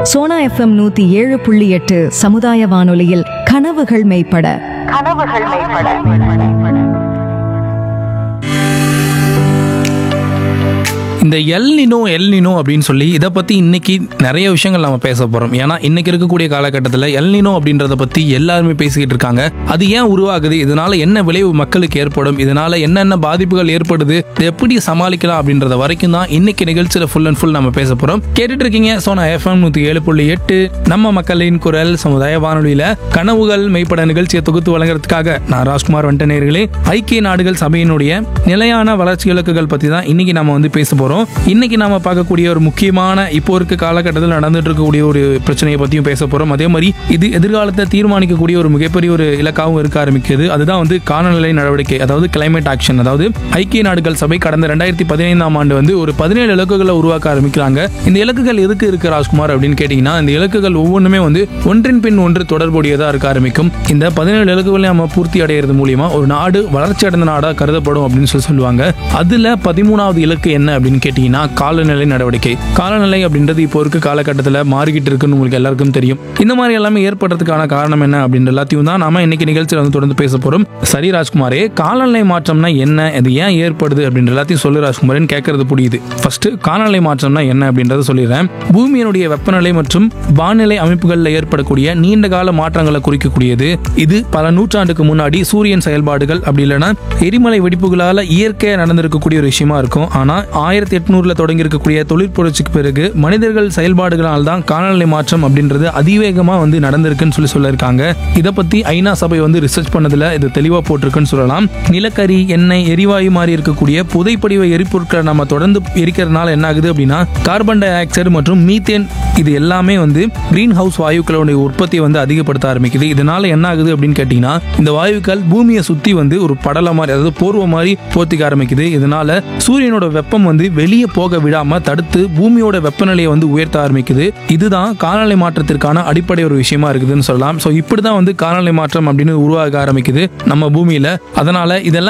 Sona FM நூத்தி ஏழு புள்ளி எட்டு சமுதாய வானொலியில் கனவுகள் மெய்ப்பட கனவுகள் மேம்பட இந்த எல் நினோ எல் நினோ அப்படின்னு சொல்லி இதை பற்றி இன்னைக்கு நிறைய விஷயங்கள் நம்ம பேச போகிறோம் ஏன்னா இன்னைக்கு இருக்கக்கூடிய காலகட்டத்தில் எல் நினோ அப்படின்றத பற்றி எல்லாருமே பேசிக்கிட்டு இருக்காங்க அது ஏன் உருவாகுது இதனால என்ன விளைவு மக்களுக்கு ஏற்படும் இதனால என்னென்ன பாதிப்புகள் ஏற்படுது இதை எப்படி சமாளிக்கலாம் அப்படின்றத வரைக்கும் தான் இன்னைக்கு நிகழ்ச்சியில் ஃபுல் அண்ட் ஃபுல் நம்ம பேச போகிறோம் கேட்டுட்டு இருக்கீங்க சோனா எஃப்எம் நூற்றி ஏழு புள்ளி எட்டு நம்ம மக்களின் குரல் சமுதாய வானொலியில் கனவுகள் மெய்ப்பட நிகழ்ச்சியை தொகுத்து வழங்குறதுக்காக நான் ராஜ்குமார் வண்ட நேர்களே ஐக்கிய நாடுகள் சபையினுடைய நிலையான வளர்ச்சி இலக்குகள் பற்றி தான் இன்னைக்கு நம்ம வந்து பேச போகிறோம் இன்னைக்கு நாம பார்க்கக்கூடிய ஒரு முக்கியமான இப்போ இருக்க காலகட்டத்தில் நடந்துட்டு இருக்கக்கூடிய ஒரு பிரச்சனையை பற்றியும் பேச போகிறோம் அதே மாதிரி இது எதிர்காலத்தை தீர்மானிக்கக்கூடிய ஒரு மிகப்பெரிய ஒரு இலக்காகவும் இருக்க ஆரம்பிக்குது அதுதான் வந்து காலநிலை நடவடிக்கை அதாவது கிளைமேட் ஆக்ஷன் அதாவது ஐக்கிய நாடுகள் சபை கடந்த ரெண்டாயிரத்தி பதினைந்தாம் ஆண்டு வந்து ஒரு பதினேழு இலக்குகளை உருவாக்க ஆரம்பிக்கிறாங்க இந்த இலக்குகள் எதுக்கு இருக்கு ராஜ்குமார் அப்படின்னு கேட்டிங்கன்னா இந்த இலக்குகள் ஒவ்வொன்றுமே வந்து ஒன்றின் பின் ஒன்று தொடர்புடையதாக இருக்க ஆரம்பிக்கும் இந்த பதினேழு இலக்குகளை நம்ம பூர்த்தி அடைகிறது மூலியமா ஒரு நாடு வளர்ச்சி அடைந்த நாடாக கருதப்படும் அப்படின்னு சொல்லி சொல்லுவாங்க அதுல பதிமூணாவது இலக்கு என்ன அப்படின்னு கேட்டிங்கன்னா காலநிலை நடவடிக்கை காலநிலை அப்படின்றது இப்போ இருக்க காலகட்டத்தில் மாறிக்கிட்டு இருக்குன்னு உங்களுக்கு எல்லாருக்கும் தெரியும் இந்த மாதிரி எல்லாமே ஏற்படுறதுக்கான காரணம் என்ன அப்படின்ற எல்லாத்தையும் தான் நாம இன்னைக்கு நிகழ்ச்சியில் வந்து தொடர்ந்து பேச போறோம் சரி ராஜ்குமாரே காலநிலை மாற்றம்னா என்ன அது ஏன் ஏற்படுது அப்படின்ற எல்லாத்தையும் சொல்லு ராஜ்குமாரன் கேட்கறது புரியுது ஃபர்ஸ்ட் காலநிலை மாற்றம்னா என்ன அப்படின்றத சொல்லிடுறேன் பூமியினுடைய வெப்பநிலை மற்றும் வானிலை அமைப்புகளில் ஏற்படக்கூடிய நீண்ட கால மாற்றங்களை குறிக்கக்கூடியது இது பல நூற்றாண்டுக்கு முன்னாடி சூரியன் செயல்பாடுகள் அப்படி இல்லைன்னா எரிமலை வெடிப்புகளால இயற்கையாக நடந்திருக்கக்கூடிய ஒரு விஷயமா இருக்கும் ஆனா ஆயிரத்தி எட்நூறுல தொடங்கி இருக்கக்கூடிய தொழிற்புரட்சிக்கு பிறகு மனிதர்கள் செயல்பாடுகளால் தான் காலநிலை மாற்றம் அப்படின்றது அதிவேகமா வந்து நடந்திருக்குன்னு சொல்லி சொல்லியிருக்காங்க இதை பத்தி ஐநா சபை வந்து ரிசர்ச் பண்ணதுல இது தெளிவா போட்டிருக்குன்னு சொல்லலாம் நிலக்கரி எண்ணெய் எரிவாயு மாதிரி இருக்கக்கூடிய புதைப்படிவ எரிபொருட்களை நம்ம தொடர்ந்து எரிக்கிறதுனால என்ன ஆகுது அப்படின்னா கார்பன் டை ஆக்சைடு மற்றும் மீத்தேன் இது எல்லாமே வந்து கிரீன் ஹவுஸ் வாயுக்களுடைய உற்பத்தியை வந்து அதிகப்படுத்த ஆரம்பிக்குது இதனால என்ன ஆகுது அப்படின்னு கேட்டீங்கன்னா இந்த வாயுக்கள் பூமியை சுத்தி வந்து ஒரு படல மாதிரி அதாவது போர்வை மாதிரி போர்த்திக்க ஆரம்பிக்குது இதனால சூரியனோட வெப்பம் வந்து வெளியே போக விடாம தடுத்து பூமியோட வெப்பநிலையை வந்து உயர்த்த ஆரம்பிக்குது இதுதான் காலநிலை மாற்றத்திற்கான அடிப்படை ஒரு விஷயமா இருக்குதுன்னு சொல்லலாம் ஸோ இப்படிதான் வந்து காலநிலை மாற்றம் அப்படின்னு உருவாக ஆரம்பிக்குது நம்ம பூமியில அதனால இதெல்லாம்